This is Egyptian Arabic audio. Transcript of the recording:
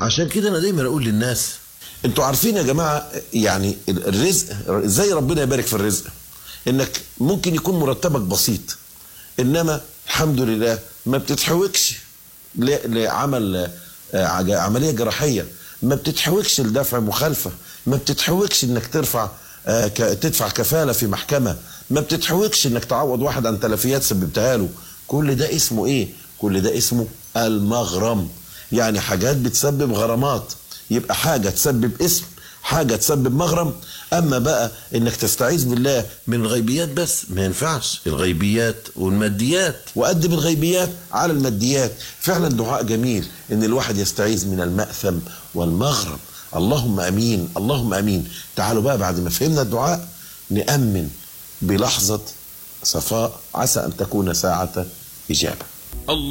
عشان كده انا دايما اقول للناس انتوا عارفين يا جماعه يعني الرزق ازاي ربنا يبارك في الرزق انك ممكن يكون مرتبك بسيط انما الحمد لله ما بتتحوكش ل- لعمل آه، عج- عمليه جراحيه ما بتتحوكش لدفع مخالفه ما بتتحوكش انك ترفع آه، ك- تدفع كفاله في محكمه ما بتتحوكش انك تعوض واحد عن تلفيات سببتها له كل ده اسمه ايه كل ده اسمه المغرم يعني حاجات بتسبب غرامات يبقى حاجه تسبب اسم حاجه تسبب مغرم اما بقى انك تستعيذ بالله من الغيبيات بس ما ينفعش الغيبيات والماديات وقدم الغيبيات على الماديات فعلا دعاء جميل ان الواحد يستعيذ من المأثم والمغرم اللهم امين اللهم امين تعالوا بقى بعد ما فهمنا الدعاء نأمن بلحظة صفاء عسى ان تكون ساعة اجابة